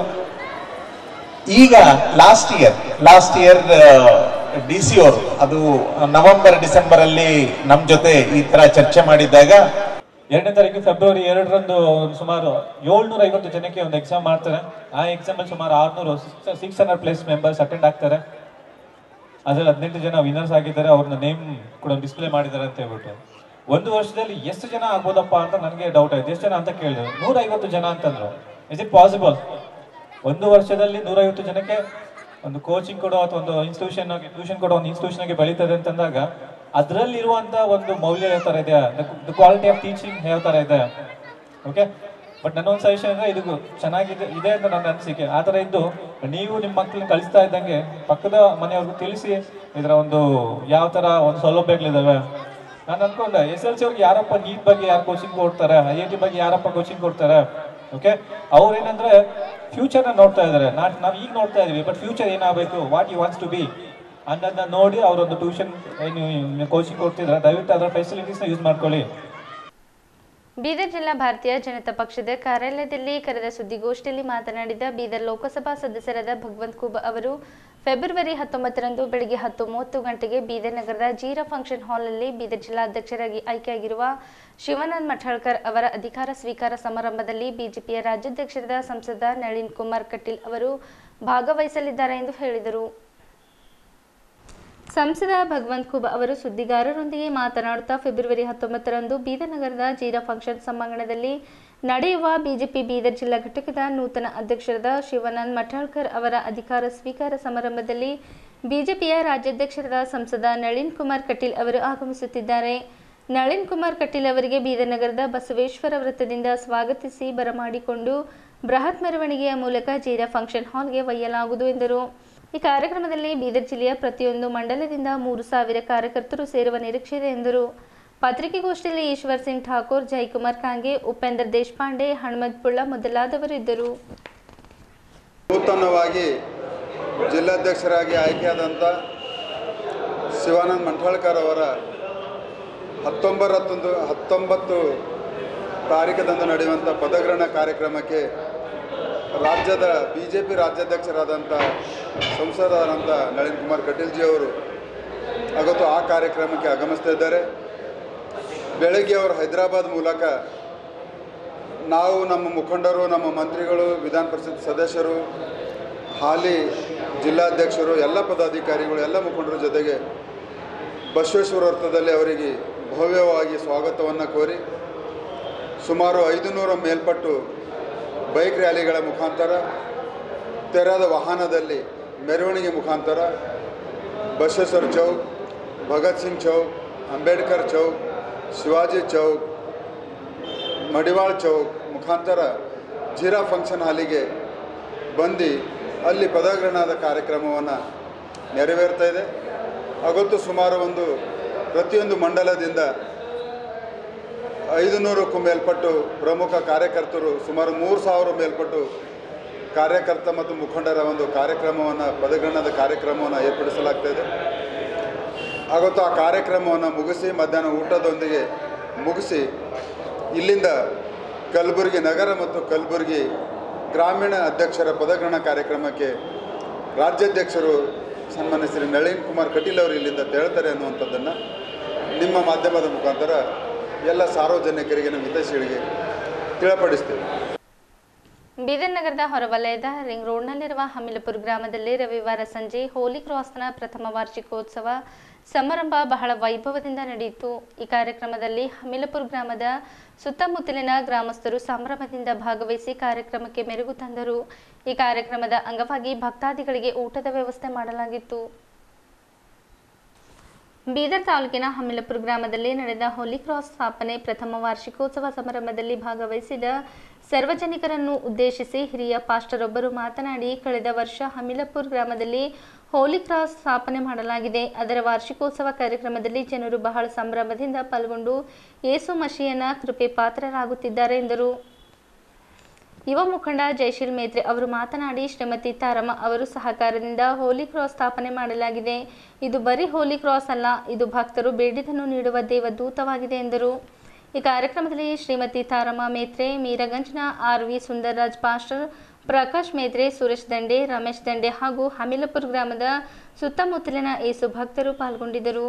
ಈಗ last year last year D C ಅವರು ಅದು ನವೆಂಬರ್ ಡಿಸೆಂಬರ್ ಅಲ್ಲಿ ನಮ್ ಜೊತೆ ಈ ತರ ಚರ್ಚೆ ಮಾಡಿದ್ದಾಗ ಎರಡನೇ ತಾರೀಕು ಫೆಬ್ರವರಿ ಎರಡರಂದು ಸುಮಾರು ಏಳ್ನೂರ ಐವತ್ತು ಜನಕ್ಕೆ ಒಂದು ಎಕ್ಸಾಮ್ ಮಾಡ್ತಾರೆ ಆ ಎಕ್ಸಾಮ್ ಅಲ್ಲಿ ಸುಮಾರು ಆರ್ನೂರು six hundred place members attend ಆಗ್ತಾರೆ ಅದ್ರಲ್ಲಿ ಹದಿನೆಂಟು ಜನ ವಿನ್ನರ್ಸ್ ಆಗಿದ್ದಾರೆ ಅವ್ರನ್ನ ನೇಮ್ ಕೂಡ ಡಿಸ್ಪ್ಲೇ ಮಾಡಿದ್ದಾರೆ ಅಂತ ಹೇಳ್ಬಿಟ್ಟು ಒಂದು ವರ್ಷದಲ್ಲಿ ಎಷ್ಟು ಜನ ಆಗ್ಬೋದಪ್ಪ ಅಂತ ನನಗೆ ಡೌಟ್ ಆಯ್ತು ಎಷ್ಟು ಜನ ಅಂತ ಕೇಳಿದ್ರು ನೂರ ಐವತ್ತು ಜನ ಅಂತಂದ್ರು ಇಸ್ ಇಟ್ ಪಾಸಿಬಲ್ ಒಂದು ವರ್ಷದಲ್ಲಿ ನೂರೈವತ್ತು ಜನಕ್ಕೆ ಒಂದು ಕೋಚಿಂಗ್ ಕೊಡೋ ಅಥವಾ ಒಂದು ಇನ್ಸ್ಟಿಟ್ಯೂಷನ್ ಟ್ಯೂಷನ್ ಕೊಡೋ ಒಂದು ಇನ್ಸ್ಟಿಟ್ಯೂಷನ್ ಆಗಿ ಬೆಳೀತದೆ ಅಂತಂದಾಗ ಅದರಲ್ಲಿರುವಂತ ಒಂದು ಮೌಲ್ಯ ಯಾವ ತರ ಇದೆ ದ ಕ್ವಾಲಿಟಿ ಆಫ್ ಟೀಚಿಂಗ್ ಯಾವ ತರ ಇದೆ ಓಕೆ ಬಟ್ ನನ್ನ ಒಂದು ಸಜೆಷನ್ ಅಂದ್ರೆ ಇದು ಚೆನ್ನಾಗಿದೆ ಇದೆ ಅಂತ ನನ್ನ ಅನಿಸಿಕೆ ಆ ತರ ಇದ್ದು ನೀವು ನಿಮ್ಮ ಮಕ್ಕಳನ್ನ ಕಳಿಸ್ತಾ ಇದ್ದಂಗೆ ಪಕ್ಕದ ಮನೆಯವ್ರಿಗೂ ತಿಳಿಸಿ ಇದರ ಒಂದು ಯಾವ ತರ ಒಂದು ಸೌಲಭ್ಯಗಳಿದಾವೆ ನಾನು ಅನ್ಕೊಂಡೆ ಎಸ್ ಎಲ್ ಸಿ ಅವ್ರಿಗೆ ಯಾರಪ್ಪ ನೀಟ್ ಬಗ್ಗೆ ಯಾರು ಕೋಚಿಂಗ್ ಕೊಡ್ತಾರೆ ಐ ಐ ಟಿ ಬಗ್ಗೆ ಯಾರಪ್ಪ ಕೋಚಿಂಗ್ ಕೊಡ್ತಾರೆ ಓಕೆ ಅವ್ರು ಏನಂದ್ರೆ ಫ್ಯೂಚರ್ ನ ನೋಡ್ತಾ ಇದಾರೆ ನಾಟ್ ನಾವ್ ಈಗ ನೋಡ್ತಾ ಇದೀವಿ ಬಟ್ ಫ್ಯೂಚರ್ ಏನಾಗಬೇಕು what you wants to be ಅನ್ನೋದನ್ನ ನೋಡಿ ಅವರೊಂದು ಟ್ಯೂಷನ್ ಏನು ಕೋಚಿಂಗ್ ಕೊಡ್ತಿದ್ರೆ ದಯವಿಟ್ಟು ಅದರ ಫೆಸಿಲಿಟೀಸ್ ಯೂಸ್ ಮಾಡ್ಕೊಳ್ಳಿ ಬೀದರ್ ಜಿಲ್ಲಾ ಭಾರತೀಯ ಜನತಾ ಪಕ್ಷದ ಕಾರ್ಯಾಲಯದಲ್ಲಿ ಕರೆದ ಸುದ್ದಿಗೋಷ್ಠಿಯಲ್ಲಿ ಮಾತನಾಡಿದ ಬೀದರ್ ಲೋಕಸಭಾ ಸದಸ್ಯರಾದ ಭಗವಂತ್ ಖೂಬ್ ಅವರು ಫೆಬ್ರವರಿ ಹತ್ತೊಂಬತ್ತರಂದು ಬೆಳಗ್ಗೆ ಹತ್ತು ಮೂವತ್ತು ಗಂಟೆಗೆ ಬೀದರ್ ನಗರದ ಜೀರಾ ಫಂಕ್ಷನ್ ಹಾಲ್ನಲ್ಲಿ ಬೀದರ್ ಜಿಲ್ಲಾಧ್ಯಕ್ಷರಾಗಿ ಆಯ್ಕೆಯಾಗಿರುವ ಶಿವಾನಂದ್ ಮಠಾಳ್ಕರ್ ಅವರ ಅಧಿಕಾರ ಸ್ವೀಕಾರ ಸಮಾರಂಭದಲ್ಲಿ ಬಿಜೆಪಿಯ ರಾಜ್ಯಾಧ್ಯಕ್ಷರಾದ ಸಂಸದ ನಳಿನ್ ಕುಮಾರ್ ಕಟೀಲ್ ಅವರು ಭಾಗವಹಿಸಲಿದ್ದಾರೆ ಎಂದು ಹೇಳಿದರು ಸಂಸದ ಭಗವಂತ್ ಖೂಬ್ ಅವರು ಸುದ್ದಿಗಾರರೊಂದಿಗೆ ಮಾತನಾಡುತ್ತಾ ಫೆಬ್ರವರಿ ಹತ್ತೊಂಬತ್ತರಂದು ಬೀದರ್ ನಗರದ ಜೀರಾ ಫಂಕ್ಷನ್ ಸಭಾಂಗಣದಲ್ಲಿ ನಡೆಯುವ ಬಿಜೆಪಿ ಬೀದರ್ ಜಿಲ್ಲಾ ಘಟಕದ ನೂತನ ಅಧ್ಯಕ್ಷರಾದ ಶಿವಾನಂದ್ ಮಠಾಳ್ಕರ್ ಅವರ ಅಧಿಕಾರ ಸ್ವೀಕಾರ ಸಮಾರಂಭದಲ್ಲಿ ಬಿಜೆಪಿಯ ರಾಜ್ಯಾಧ್ಯಕ್ಷರಾದ ಸಂಸದ ನಳಿನ್ ಕುಮಾರ್ ಕಟೀಲ್ ಅವರು ಆಗಮಿಸುತ್ತಿದ್ದಾರೆ ನಳಿನ್ ಕುಮಾರ್ ಕಟೀಲ್ ಅವರಿಗೆ ಬೀದರ್ ನಗರದ ಬಸವೇಶ್ವರ ವೃತ್ತದಿಂದ ಸ್ವಾಗತಿಸಿ ಬರಮಾಡಿಕೊಂಡು ಬೃಹತ್ ಮೆರವಣಿಗೆಯ ಮೂಲಕ ಜೀರಾ ಫಂಕ್ಷನ್ ಹಾಲ್ಗೆ ಒಯ್ಯಲಾಗುವುದು ಎಂದರು ಈ ಕಾರ್ಯಕ್ರಮದಲ್ಲಿ ಬೀದರ್ ಜಿಲ್ಲೆಯ ಪ್ರತಿಯೊಂದು ಮಂಡಲದಿಂದ ಮೂರು ಸಾವಿರ ಕಾರ್ಯಕರ್ತರು ಸೇರುವ ನಿರೀಕ್ಷೆ ಇದೆ ಎಂದರು ಪತ್ರಿಕೆಗೋಷ್ಠಿಯಲ್ಲಿ ಈಶ್ವರ್ ಸಿಂಗ್ ಠಾಕೂರ್ ಜಯಕುಮಾರ್ ಕಾಂಗೆ ಉಪೇಂದ್ರ ದೇಶಪಾಂಡೆ ಹನುಮಂತ್ ಪುಳ್ಳ ಮೊದಲಾದವರು ಇದ್ದರು ನೂತನವಾಗಿ ಜಿಲ್ಲಾಧ್ಯಕ್ಷರಾಗಿ ಆಯ್ಕೆಯಾದಂಥ ಶಿವಾನಂದ್ ಮಂಠಾಳ್ಕರ್ ಅವರ ಹತ್ತೊಂಬತ್ತೊಂದು ಹತ್ತೊಂಬತ್ತು ತಾರೀಕದಂದು ನಡೆಯುವಂಥ ಪದಗ್ರಹಣ ಕಾರ್ಯಕ್ರಮಕ್ಕೆ ರಾಜ್ಯದ B J P ರಾಜ್ಯಾಧ್ಯಕ್ಷರಾದಂಥ ಸಂಸದರಾದಂಥ Nalin Kumar ಕಟೀಲ್ಜಿ ಅವರು ಆಗತ್ತು ಆ ಕಾರ್ಯಕ್ರಮಕ್ಕೆ ಆಗಮಿಸ್ತಾ ಇದ್ದಾರೆ ಬೆಳಗ್ಗೆ ಅವರು ಹೈದರಾಬಾದ್ ಮೂಲಕ ನಾವು ನಮ್ಮ ಮುಖಂಡರು ನಮ್ಮ ಮಂತ್ರಿಗಳು ವಿಧಾನ ಪರಿಷತ್ ಸದಸ್ಯರು ಹಾಲಿ ಜಿಲ್ಲಾಧ್ಯಕ್ಷರು ಎಲ್ಲ ಪದಾಧಿಕಾರಿಗಳು ಎಲ್ಲ ಮುಖಂಡರ ಜೊತೆಗೆ ಬಸವೇಶ್ವರ ವೃತ್ತದಲ್ಲಿ ಅವರಿಗೆ ಭವ್ಯವಾಗಿ ಸ್ವಾಗತವನ್ನು ಕೋರಿ ಸುಮಾರು ಐದು ನೂರ ಮೇಲ್ಪಟ್ಟು ಬೈಕ್ ರ್ಯಾಲಿಗಳ ಮುಖಾಂತರ ತೆರೆದ ವಾಹನದಲ್ಲಿ ಮೆರವಣಿಗೆ ಮುಖಾಂತರ ಬಸವೇಶ್ವರ ಚೌಕ್ ಭಗತ್ ಸಿಂಗ್ ಚೌಕ್ ಅಂಬೇಡ್ಕರ್ ಚೌಕ್ ಶಿವಾಜಿ ಚೌಕ್ ಮಡಿವಾಳ್ ಚೌಕ್ ಮುಖಾಂತರ ಜೀರಾ ಫಂಕ್ಷನ್ ಹಾಲಿಗೆ ಬಂದು ಅಲ್ಲಿ ಪದಗ್ರಹಣದ ಕಾರ್ಯಕ್ರಮವನ್ನು ನೆರವೇರ್ತಾ ಇದೆ ಅವತ್ತು ಸುಮಾರು ಒಂದು ಪ್ರತಿಯೊಂದು ಮಂಡಲದಿಂದ ಐದು ನೂರಕ್ಕೂ ಮೇಲ್ಪಟ್ಟು ಪ್ರಮುಖ ಕಾರ್ಯಕರ್ತರು ಸುಮಾರು ಮೂರು ಸಾವಿರ ಮೇಲ್ಪಟ್ಟು ಕಾರ್ಯಕರ್ತ ಮತ್ತು ಮುಖಂಡರ ಒಂದು ಕಾರ್ಯಕ್ರಮವನ್ನು ಪದಗ್ರಹಣದ ಕಾರ್ಯಕ್ರಮವನ್ನು ಏರ್ಪಡಿಸಲಾಗ್ತಾ ಇದೆ ಅವತ್ತು ಆ ಕಾರ್ಯಕ್ರಮವನ್ನು ಮುಗಿಸಿ ಮಧ್ಯಾಹ್ನ ಊಟದೊಂದಿಗೆ ಮುಗಿಸಿ ಇಲ್ಲಿಂದ ಕಲಬುರಗಿ ನಗರ ಮತ್ತು ಕಲಬುರಗಿ ಗ್ರಾಮೀಣ ಅಧ್ಯಕ್ಷರ ಪದಗ್ರಹಣ ಕಾರ್ಯಕ್ರಮಕ್ಕೆ ರಾಜ್ಯಾಧ್ಯಕ್ಷರು ಸನ್ಮಾನ್ಯ ಶ್ರೀ ನಳಿನ್ ಕುಮಾರ್ ಕಟೀಲ್ ಅವರು ಇಲ್ಲಿಂದ ತೆರಳ್ತಾರೆ ಅನ್ನುವಂಥದ್ದನ್ನು ನಿಮ್ಮ ಮಾಧ್ಯಮದ ಮುಖಾಂತರ ಎಲ್ಲ ಸಾರ್ವಜನಿಕರಿಗೆ ನಮ್ಮ ಹಿತೈಷಿಗಳಿಗೆ ತಿಳಿಪಡಿಸ್ತೇವೆ ಬೀದರ್ ನಗರದ ಹೊರವಲಯದ ರಿಂಗ್ ರೋಡ್ನಲ್ಲಿರುವ ಹಮಿಲಪುರ ಗ್ರಾಮದಲ್ಲಿ ರವಿವಾರ ಸಂಜೆ ಹೋಲಿ ಕ್ರಾಸ್ನ ಪ್ರಥಮ ವಾರ್ಷಿಕೋತ್ಸವ ಸಮಾರಂಭ ಬಹಳ ವೈಭವದಿಂದ ನಡೆಯಿತು ಈ ಕಾರ್ಯಕ್ರಮದಲ್ಲಿ ಹಮಿಲಪುರ ಗ್ರಾಮದ ಸುತ್ತಮುತ್ತಲಿನ ಗ್ರಾಮಸ್ಥರು ಸಂಭ್ರಮದಿಂದ ಭಾಗವಹಿಸಿ ಕಾರ್ಯಕ್ರಮಕ್ಕೆ ಮೆರುಗು ತಂದರು ಈ ಕಾರ್ಯಕ್ರಮದ ಅಂಗವಾಗಿ ಭಕ್ತಾದಿಗಳಿಗೆ ಊಟದ ವ್ಯವಸ್ಥೆ ಮಾಡಲಾಗಿತ್ತು ಬೀದರ್ ತಾಲೂಕಿನ ಹಮಿಲಪುರ ಗ್ರಾಮದಲ್ಲಿ ನಡೆದ ಹೋಲಿ ಕ್ರಾಸ್ ಸ್ಥಾಪನೆ ಪ್ರಥಮ ವಾರ್ಷಿಕೋತ್ಸವ ಸಮಾರಂಭದಲ್ಲಿ ಭಾಗವಹಿಸಿದ ಸಾರ್ವಜನಿಕರನ್ನು ಉದ್ದೇಶಿಸಿ ಹಿರಿಯ ಪಾಸ್ಟರೊಬ್ಬರು ಮಾತನಾಡಿ ಕಳೆದ ವರ್ಷ ಹಮಿಲಪುರ್ ಗ್ರಾಮದಲ್ಲಿ ಹೋಲಿ ಕ್ರಾಸ್ ಸ್ಥಾಪನೆ ಮಾಡಲಾಗಿದೆ ಅದರ ವಾರ್ಷಿಕೋತ್ಸವ ಕಾರ್ಯಕ್ರಮದಲ್ಲಿ ಜನರು ಬಹಳ ಸಂಭ್ರಮದಿಂದ ಪಾಲ್ಗೊಂಡು ಯೇಸು ಮಶಿಯನ ಕೃಪೆ ಪಾತ್ರರಾಗುತ್ತಿದ್ದಾರೆ ಎಂದರು ಯುವ ಮುಖಂಡ ಜಯಶೀಲ್ ಮೇತ್ರೆ ಅವರು ಮಾತನಾಡಿ ಶ್ರೀಮತಿ ತಾರಮ್ಮ ಅವರು ಸಹಕಾರದಿಂದ ಹೋಲಿ ಕ್ರಾಸ್ ಸ್ಥಾಪನೆ ಮಾಡಲಾಗಿದೆ ಇದು ಬರೀ ಹೋಲಿ ಕ್ರಾಸ್ ಅಲ್ಲ ಇದು ಭಕ್ತರು ಬೇಡಿದನ್ನು ನೀಡುವ ದೇವದೂತವಾಗಿದೆ ಎಂದರು ಈ ಕಾರ್ಯಕ್ರಮದಲ್ಲಿ ಶ್ರೀಮತಿ ತಾರಮ್ಮ ಮೇತ್ರೆ ಮೀರಗಂಜ್ನ R V Sundarraj pastor Prakash Metre Suresh Dande Ramesh ದಂಡೆ ಹಾಗೂ ಹಮಿಲಪುರ ಗ್ರಾಮದ ಸುತ್ತಮುತ್ತಲಿನ ಏಸು ಭಕ್ತರು ಪಾಲ್ಗೊಂಡಿದ್ದರು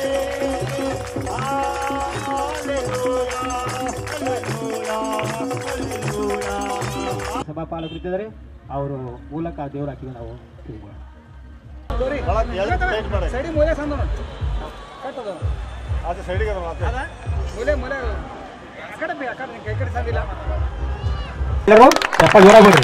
Hallelujah, hallelujah. ಸಭಾಪಾಲಕರಿದ್ದಾರೆ ಅವರು ಮೂಲಕ ದೇವರ ಹಾಕಿಗೆ ನಾವು ತಿಳ್ಕೊಳ್ಳೋಣ ಎಲ್ಲರೂ ಸ್ವಲ್ಪ ಜೋರ ಬಿಡ್ರಿ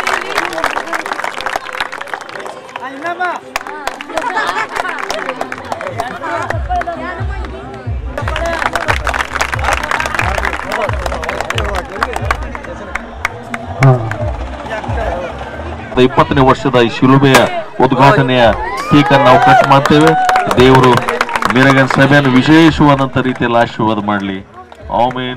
ಇಪ್ಪತ್ತನೇ ವರ್ಷದ ಈ ಶಿಲುಬೆಯ ಉದ್ಘಾಟನೆಯ ಕೇಕ್ ಅನ್ನು ನಾವು ಕಟ್ ಮಾಡ್ತೇವೆ ದೇವರು ಮೆರಗನ್ ಸಭೆಯನ್ನು ವಿಶೇಷವಾದಂತ ರೀತಿಯಲ್ಲಿ ಆಶೀರ್ವಾದ ಮಾಡಲಿ ಆಮೇನ್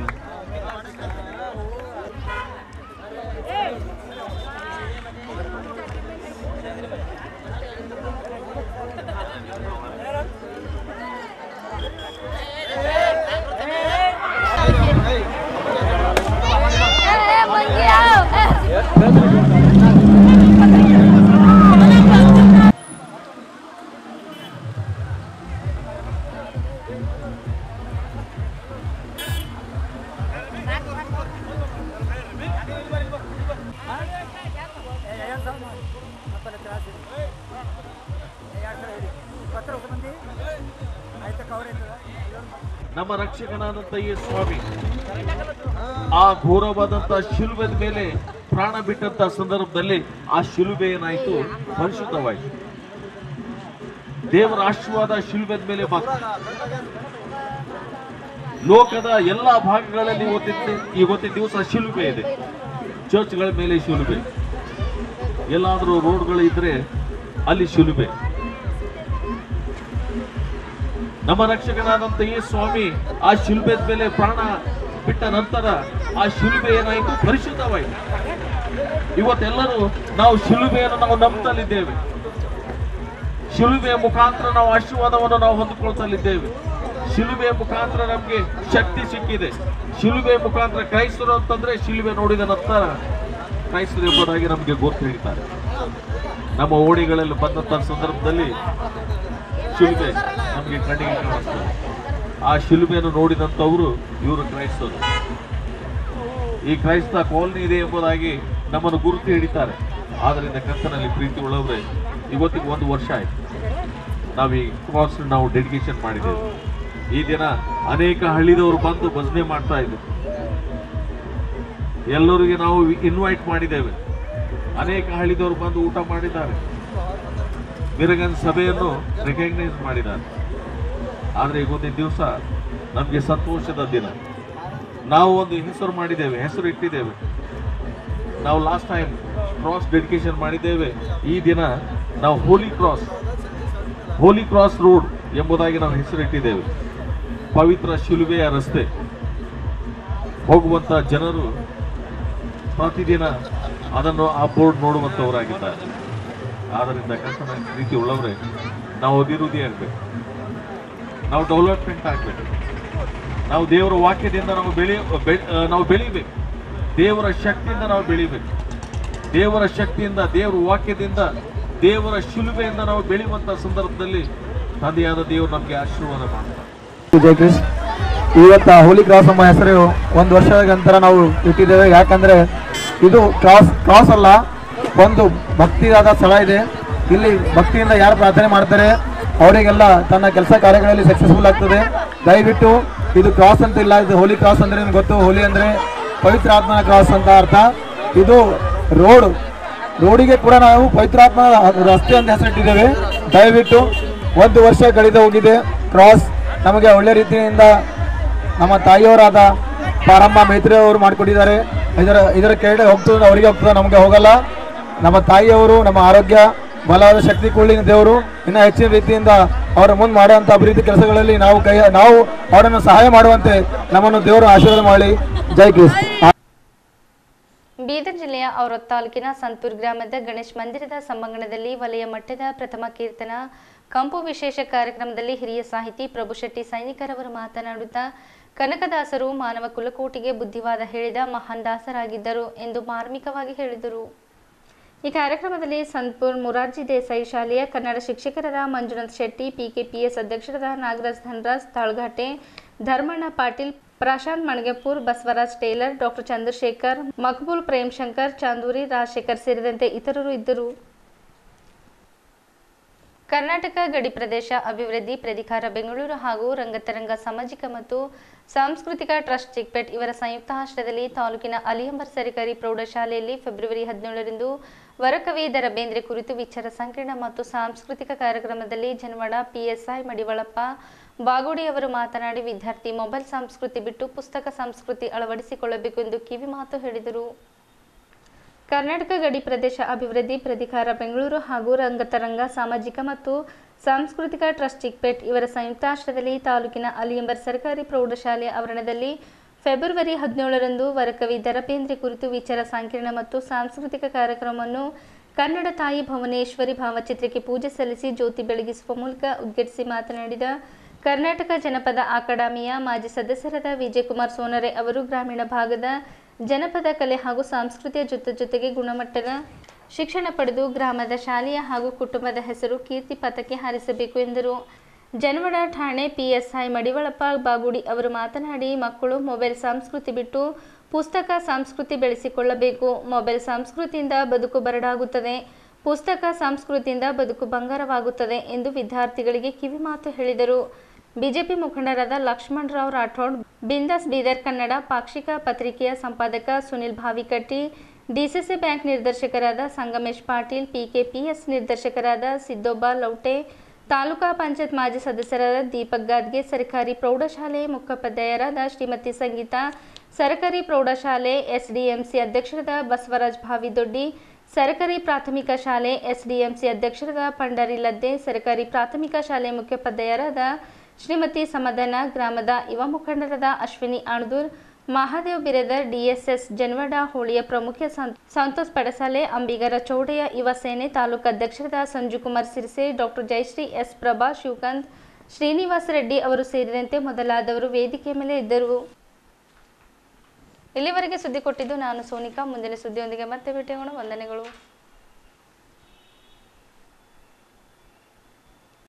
ನಮ್ಮ ರಕ್ಷಕನಾದಂತ ಈ ಸ್ವಾಮಿ ಆ ಘೋರವಾದಂತ ಶಿಲುಬೆದ ಮೇಲೆ ಪ್ರಾಣ ಬಿಟ್ಟಂತ ಸಂದರ್ಭದಲ್ಲಿ ಆ ಶಿಲುಬೆ ಏನಾಯ್ತು ಪರಿಶುದ್ಧವಾಯಿತು ದೇವರ ಆಶೀರ್ವಾದ ಶಿಲುಬೆದ ಮೇಲೆ ಬಂತು ಲೋಕದ ಎಲ್ಲಾ ಭಾಗಗಳಲ್ಲಿ ಇವತ್ತಿನ ಇವತ್ತಿನ ದಿವಸ ಶಿಲುಬೆ ಇದೆ ಚರ್ಚ್ಗಳ ಮೇಲೆ ಶಿಲುಬೆ ಎಲ್ಲಾದ್ರೂ ರೋಡ್ಗಳು ಇದ್ರೆ ಅಲ್ಲಿ ಶಿಲುಬೆ ನಮ್ಮ ರಕ್ಷಕನಾದಂತ ಈ ಸ್ವಾಮಿ ಆ ಶಿಲುಬೆದ ಮೇಲೆ ಪ್ರಾಣ ಬಿಟ್ಟ ನಂತರ ಆ ಶಿಲುಬೆ ಏನಾಯಿತು ಪರಿಶುದ್ಧವಾಯಿತು ಇವತ್ತೆಲ್ಲರೂ ನಾವು ಶಿಲುಬೆಯನ್ನು ನಾವು ನಂಬುತ್ತಲಿದ್ದೇವೆ ಶಿಲುಬೆಯ ಮುಖಾಂತರ ನಾವು ಆಶೀರ್ವಾದವನ್ನು ನಾವು ಹೊಂದಿಕೊಳ್ತಲಿದ್ದೇವೆ ಶಿಲುಬೆಯ ಮುಖಾಂತರ ನಮಗೆ ಶಕ್ತಿ ಸಿಕ್ಕಿದೆ ಶಿಲುಬೆಯ ಮುಖಾಂತರ ಕ್ರೈಸ್ತರು ಅಂತಂದ್ರೆ ಶಿಲುಬೆ ನೋಡಿದ ನಂತರ ಕ್ರೈಸ್ತರು ಎಂಬುದಾಗಿ ನಮಗೆ ಗೊತ್ತು ಹೇಳ್ತಾರೆ ನಮ್ಮ ಓಣಿಗಳಲ್ಲಿ ಬಂದಂತ ಸಂದರ್ಭದಲ್ಲಿ ಶಿಲುಬೆ ನಮಗೆ ಕಣ್ಣಿಗೆ ಕಾಣಿಸ್ತದೆ ಆ ಶಿಲುಬೆಯನ್ನು ನೋಡಿದಂಥವರು ಇವರು ಕ್ರೈಸ್ತರು ಈ ಕ್ರೈಸ್ತ ಕಾಲನಿ ಇದೆ ಎಂಬುದಾಗಿ ನಮ್ಮನ್ನು ಗುರುತು ಹಿಡಿತಾರೆ ಆದ್ದರಿಂದ ಕರ್ತನಲ್ಲಿ ಪ್ರೀತಿ ಉಳ್ಳವರೇ ಇವತ್ತಿಗೆ ಒಂದು ವರ್ಷ ಆಯ್ತು ನಾವು ಈ ಕ್ರಾಸ್ ನಾವು ಡೆಡಿಕೇಶನ್ ಮಾಡಿದ್ದೇವೆ ಈ ದಿನ ಅನೇಕ ಹಳ್ಳಿದವರು ಬಂದು ಭಜನೆ ಮಾಡ್ತಾ ಇದ್ರು ಎಲ್ಲರಿಗೆ ನಾವು ಇನ್ವೈಟ್ ಮಾಡಿದ್ದೇವೆ ಅನೇಕ ಹಳ್ಳಿದವರು ಬಂದು ಊಟ ಮಾಡಿದ್ದಾರೆ ಮಿರಗನ್ ಸಭೆಯನ್ನು ರೆಕಗ್ನೈಸ್ ಮಾಡಿದ್ದಾರೆ ಆದರೆ ಇವತ್ತಿನ ದಿವಸ ನಮಗೆ ಸಂತೋಷದ ದಿನ ನಾವು ಒಂದು ಹೆಸರು ಮಾಡಿದ್ದೇವೆ ಹೆಸರು ಇಟ್ಟಿದ್ದೇವೆ ನಾವು ಲಾಸ್ಟ್ ಟೈಮ್ ಕ್ರಾಸ್ ಡೆಡಿಕೇಶನ್ ಮಾಡಿದ್ದೇವೆ ಈ ದಿನ ನಾವು holy cross holy cross road ಎಂಬುದಾಗಿ ನಾವು ಹೆಸರಿಟ್ಟಿದ್ದೇವೆ ಪವಿತ್ರ ಶಿಲುಬೆಯ ರಸ್ತೆ ಹೋಗುವಂತ ಜನರು ಪ್ರತಿದಿನ ಅದನ್ನು ಆ ಬೋರ್ಡ್ ನೋಡುವಂತವರಾಗಿದ್ದಾರೆ ಆದ್ದರಿಂದ ಕರ್ತನ ರೀತಿ ಉಳ್ಳವರೇ ನಾವು ಅಭಿವೃದ್ಧಿ ಆಗ್ಬೇಕು ನಾವು ಡೆವಲಪ್ಮೆಂಟ್ ಆಗ್ಬೇಕು ನಾವು ದೇವರ ವಾಕ್ಯದಿಂದ ನಾವು ಬೆಳಿ ಬೆ- ಆ, ನಾವು ಬೆಳಿಬೇಕು ದೇವರ ಶಕ್ತಿಯಿಂದ ನಾವು ಬೆಳಿಬೇಕು ದೇವರ ಶಕ್ತಿಯಿಂದ ದೇವರ ವಾಕ್ಯದಿಂದ ದೇವರ ಶಿಲುಬೆಯಿಂದ ನಾವು ಬೆಳೆಯುವಂತ ಸಂದರ್ಭದಲ್ಲಿ ತಂದೆಯಾದ ದೇವರು ನಮಗೆ ಆಶೀರ್ವಾದ ಮಾಡ್ತಾರೆ ಜೈ ಕ್ರಿಸ್ ಇವತ್ತ ಹೋಲಿ ಕ್ರಾಸ್ ಎಂಬ ಹೆಸರು ಒಂದು ವರ್ಷದ ನಂತರ ನಾವು ಇಟ್ಟಿದ್ದೇವೆ ಯಾಕಂದ್ರೆ ಇದು ಕ್ರಾಸ್ ಕ್ರಾಸ್ ಅಲ್ಲ ಒಂದು ಭಕ್ತಿಯಾದ ಸ್ಥಳ ಇದೆ ಇಲ್ಲಿ ಭಕ್ತಿಯಿಂದ ಯಾರು ಪ್ರಾರ್ಥನೆ ಮಾಡ್ತಾರೆ ಅವರಿಗೆಲ್ಲ ತನ್ನ ಕೆಲಸ ಕಾರ್ಯಗಳಲ್ಲಿ ಸಕ್ಸಸ್ಫುಲ್ ಆಗ್ತದೆ ದಯವಿಟ್ಟು ಇದು ಕ್ರಾಸ್ ಅಂತ ಇಲ್ಲ ಇದು ಹೋಲಿ ಕ್ರಾಸ್ ಅಂದ್ರೆ ನಿಮ್ಗೆ ಗೊತ್ತು ಹೋಲಿ ಅಂದ್ರೆ ಪವಿತ್ರಾತ್ಮನ ಕ್ರಾಸ್ ಅಂತ ಅರ್ಥ ಇದು ರೋಡ್ ರೋಡಿಗೆ ಕೂಡ ನಾವು ಪವಿತ್ರಾತ್ಮ ರಸ್ತೆ ಅಂತ ಹೆಸರಿಟ್ಟಿದ್ದೇವೆ ದಯವಿಟ್ಟು ಒಂದು ವರ್ಷ ಕಳೆದು ಹೋಗಿದೆ ಕ್ರಾಸ್ ನಮಗೆ ಒಳ್ಳೆ ರೀತಿಯಿಂದ ನಮ್ಮ ತಾಯಿಯವರಾದ ಪಾರಮ್ಮ ಮೈತ್ರಿ ಅವರು ಮಾಡಿಕೊಟ್ಟಿದ್ದಾರೆ ಇದರ ಇದರ ಕೆಳಗಡೆ ಹೋಗ್ತದೆ ಅವರಿಗೆ ಹೋಗ್ತದೆ ನಮಗೆ ಹೋಗಲ್ಲ ನಮ್ಮ ತಾಯಿಯವರು ನಮ್ಮ ಆರೋಗ್ಯ ಬಲವಾದ ಶಕ್ತಿ ಕೊಳ್ಳಿ ದೇವರು ಇನ್ನು ಹೆಚ್ಚಿನ ರೀತಿಯಿಂದ ಅವರ ಮುಂದೆ ಮಾಡುವಂಥ ಅಭಿವೃದ್ಧಿ ಕೆಲಸಗಳಲ್ಲಿ ನಾವು ಕೈ ನಾವು ಅವರನ್ನು ಸಹಾಯ ಮಾಡುವಂತೆ ನಮ್ಮನ್ನು ದೇವರು ಆಶೀರ್ವಾದ ಮಾಡಿ ಜೈ ಕ್ರಿಸ್ ಬೀದರ್ ಜಿಲ್ಲೆಯ ಔರತ್ ತಾಲೂಕಿನ ಸಂತೂರ್ ಗ್ರಾಮದ ಗಣೇಶ್ ಮಂದಿರದ ಸಭಾಂಗಣದಲ್ಲಿ ವಲಯ ಮಟ್ಟದ ಪ್ರಥಮ ಕೀರ್ತನ ಕಂಪು ವಿಶೇಷ ಕಾರ್ಯಕ್ರಮದಲ್ಲಿ ಹಿರಿಯ ಸಾಹಿತಿ ಪ್ರಭು ಶೆಟ್ಟಿ ಸೈನಿಕರವರು ಮಾತನಾಡುತ್ತಾ ಕನಕದಾಸರು ಮಾನವ ಕುಲಕೋಟಿಗೆ ಬುದ್ಧಿವಾದ ಹೇಳಿದ ಮಹಾನ್ ದಾಸರಾಗಿದ್ದರು ಎಂದು ಮಾರ್ಮಿಕವಾಗಿ ಹೇಳಿದರು ಈ ಕಾರ್ಯಕ್ರಮದಲ್ಲಿ ಸಂತಪುರ್ ಮುರಾರ್ಜಿ ದೇಸಾಯಿ ಶಾಲೆಯ ಕನ್ನಡ ಶಿಕ್ಷಕರಾದ ಮಂಜುನಾಥ್ ಶೆಟ್ಟಿ ಪಿಕೆಪಿಎಸ್ ಅಧ್ಯಕ್ಷರಾದ ನಾಗರಾಜ್ ಧನರಾಜ್ ತಾಳ್ಘಾಟೆ ಧರ್ಮಣ್ಣ ಪಾಟೀಲ್ ಪ್ರಶಾಂತ್ ಮಣಗೆಪುರ್ ಬಸವರಾಜ್ ಟೇಲರ್ ಡಾಕ್ಟರ್ ಚಂದ್ರಶೇಖರ್ ಮಕ್ಬೂಲ್ ಪ್ರೇಮ್ ಶಂಕರ್ ಚಾಂದೂರಿ ರಾಜಶೇಖರ್ ಸೇರಿದಂತೆ ಇತರರು ಇದ್ದರು ಕರ್ನಾಟಕ ಗಡಿ ಪ್ರದೇಶ ಅಭಿವೃದ್ಧಿ ಪ್ರಾಧಿಕಾರ ಬೆಂಗಳೂರು ಹಾಗೂ ರಂಗತರಂಗ ಸಾಮಾಜಿಕ ಮತ್ತು ಸಾಂಸ್ಕೃತಿಕ ಟ್ರಸ್ಟ್ ಚಿಕ್ಪೆಟ್ ಇವರ ಸಂಯುಕ್ತ ಆಶ್ರಯದಲ್ಲಿ ತಾಲೂಕಿನ ಅಲಿಯಂಬರ್ ಸರ್ಕಾರಿ ಪ್ರೌಢಶಾಲೆಯಲ್ಲಿ ಫೆಬ್ರವರಿ ಹದಿನೇಳರಂದು ವರಕವಿ ದರಬೇಂದ್ರೆ ಕುರಿತು ವಿಚಾರ ಸಂಕಿರಣ ಮತ್ತು ಸಾಂಸ್ಕೃತಿಕ ಕಾರ್ಯಕ್ರಮದಲ್ಲಿ ಜನವಾಡ ಪಿಎಸ್ಐ ಮಡಿವಳಪ್ಪ ಬಾಗೋಡಿ ಅವರು ಮಾತನಾಡಿ ವಿದ್ಯಾರ್ಥಿ ಮೊಬೈಲ್ ಸಂಸ್ಕೃತಿ ಬಿಟ್ಟು ಪುಸ್ತಕ ಸಂಸ್ಕೃತಿ ಅಳವಡಿಸಿಕೊಳ್ಳಬೇಕು ಎಂದು ಕಿವಿ ಮಾತು ಹೇಳಿದರು ಕರ್ನಾಟಕ ಗಡಿ ಪ್ರದೇಶ ಅಭಿವೃದ್ಧಿ ಪ್ರಾಧಿಕಾರ ಬೆಂಗಳೂರು ಹಾಗೂ ರಂಗತರಂಗ ಸಾಮಾಜಿಕ ಮತ್ತು ಸಾಂಸ್ಕೃತಿಕ ಟ್ರಸ್ಟ್ ಚಿಕ್ಪೇಟ್ ಇವರ ಸಂಯುಕ್ತಾಶ್ರಯದಲ್ಲಿ ತಾಲೂಕಿನ ಅಲಿಯಂಬರ್ ಸರ್ಕಾರಿ ಪ್ರೌಢಶಾಲೆ ಆವರಣದಲ್ಲಿ ಫೆಬ್ರವರಿ ಹದಿನೇಳರಂದು ವರಕವಿ ದರಬೇಂದ್ರೆ ಕುರಿತು ವಿಚಾರ ಸಂಕಿರಣ ಮತ್ತು ಸಾಂಸ್ಕೃತಿಕ ಕಾರ್ಯಕ್ರಮವನ್ನು ಕನ್ನಡ ತಾಯಿ ಭುವನೇಶ್ವರಿ ಭಾವಚಿತ್ರಕ್ಕೆ ಪೂಜೆ ಸಲ್ಲಿಸಿ ಜ್ಯೋತಿ ಬೆಳಗಿಸುವ ಮೂಲಕ ಉದ್ಘಾಟಿಸಿ ಮಾತನಾಡಿದ ಕರ್ನಾಟಕ ಜನಪದ ಅಕಾಡೆಮಿಯ ಮಾಜಿ ಸದಸ್ಯರಾದ ವಿಜಯಕುಮಾರ್ ಸೋನರೆ ಅವರು ಗ್ರಾಮೀಣ ಭಾಗದ ಜನಪದ ಕಲೆ ಹಾಗೂ ಸಂಸ್ಕೃತಿಯ ಜೊತೆ ಜೊತೆಗೆ ಗುಣಮಟ್ಟದ ಶಿಕ್ಷಣ ಪಡೆದು ಗ್ರಾಮದ ಶಾಲೆಯ ಹಾಗೂ ಕುಟುಂಬದ ಹೆಸರು ಕೀರ್ತಿ ಪಥಕ್ಕೆ ಹಾರಿಸಬೇಕು ಎಂದರು ಜನವಡ ಠಾಣೆ ಪಿಎಸ್ಐ ಮಡಿವಳಪ್ಪ ಬಾಗುಡಿ ಅವರು ಮಾತನಾಡಿ ಮಕ್ಕಳು ಮೊಬೈಲ್ ಸಂಸ್ಕೃತಿ ಬಿಟ್ಟು ಪುಸ್ತಕ ಸಂಸ್ಕೃತಿ ಬೆಳೆಸಿಕೊಳ್ಳಬೇಕು ಮೊಬೈಲ್ ಸಂಸ್ಕೃತಿಯಿಂದ ಬದುಕು ಬರಡಾಗುತ್ತದೆ ಪುಸ್ತಕ ಸಂಸ್ಕೃತಿಯಿಂದ ಬದುಕು ಬಂಗಾರವಾಗುತ್ತದೆ ಎಂದು ವಿದ್ಯಾರ್ಥಿಗಳಿಗೆ ಕಿವಿಮಾತು ಹೇಳಿದರು ಬಿಜೆಪಿ ಮುಖಂಡರಾದ ಲಕ್ಷ್ಮಣ್ ರಾವ್ ರಾಠೋಡ್ ಬಿಂದಾಸ್ ಬೀದರ್ ಕನ್ನಡ ಪಾಕ್ಷಿಕ ಪತ್ರಿಕೆಯ ಸಂಪಾದಕ ಸುನಿಲ್ ಭಾವಿಕಟ್ಟಿ ಡಿಸಿಸಿ ಬ್ಯಾಂಕ್ ನಿರ್ದೇಶಕರಾದ ಸಂಗಮೇಶ್ ಪಾಟೀಲ್ ಪಿಕೆಪಿಎಸ್ ನಿರ್ದೇಶಕರಾದ ಸಿದ್ದೋಬಾ ಲೌಟೆ ತಾಲೂಕಾ ಪಂಚಾಯತ್ ಮಾಜಿ ಸದಸ್ಯರಾದ ದೀಪಕ್ ಗಾದ್ಗೆ ಸರ್ಕಾರಿ ಪ್ರೌಢಶಾಲೆ ಮುಖ್ಯೋಪಾಧ್ಯಾಯರಾದ ಶ್ರೀಮತಿ ಸಂಗೀತಾ ಸರ್ಕಾರಿ ಪ್ರೌಢಶಾಲೆ ಎಸ್ಡಿಎಂಸಿ ಅಧ್ಯಕ್ಷರಾದ ಬಸವರಾಜ್ ಭಾವಿದೊಡ್ಡಿ ಸರ್ಕಾರಿ ಪ್ರಾಥಮಿಕ ಶಾಲೆ ಎಸ್ಡಿಎಂಸಿ ಅಧ್ಯಕ್ಷರಾದ ಪಂಡರಿ ಲದ್ದೆ ಸರ್ಕಾರಿ ಪ್ರಾಥಮಿಕ ಶಾಲೆ ಮುಖ್ಯೋಪಾಧ್ಯಾಯರಾದ ಶ್ರೀಮತಿ ಸಮಾಧಾನ ಗ್ರಾಮದ ಯುವ ಮುಖಂಡರಾದ ಅಶ್ವಿನಿ ಆಣದೂರ್ ಮಹಾದೇವ್ ಬಿರೆದರ್ ಡಿಎಸ್ಎಸ್ ಜನವಡ ಹೋಳಿಯ ಪ್ರಮುಖ ಸಂ- ಸಂತೋಷ್ ಪಡಸಾಲೆ ಅಂಬಿಗರ ಚೌಡೆಯ ಯುವ ಸೇನೆ ತಾಲೂಕು ಅಧ್ಯಕ್ಷರಾದ ಸಂಜುಕುಮಾರ್ ಸಿರ್ಸೆ ಡಾಕ್ಟರ್ ಜಯಶ್ರೀ ಎಸ್ ಪ್ರಭಾ ಶಿವಕಾಂತ್ ಶ್ರೀನಿವಾಸ ರೆಡ್ಡಿ ಅವರು ಸೇರಿದಂತೆ ಮೊದಲಾದವರು ವೇದಿಕೆ ಮೇಲೆ ಇದ್ದರು ಇಲ್ಲಿವರೆಗೆ ಸುದ್ದಿ ಕೊಟ್ಟಿದ್ದು ನಾನು ಸೋನಿಕಾ ಮುಂದಿನ ಸುದ್ದಿಯೊಂದಿಗೆ ಮತ್ತೆ ಭೇಟಿಯಾಗೋಣ ವಂದನೆಗಳು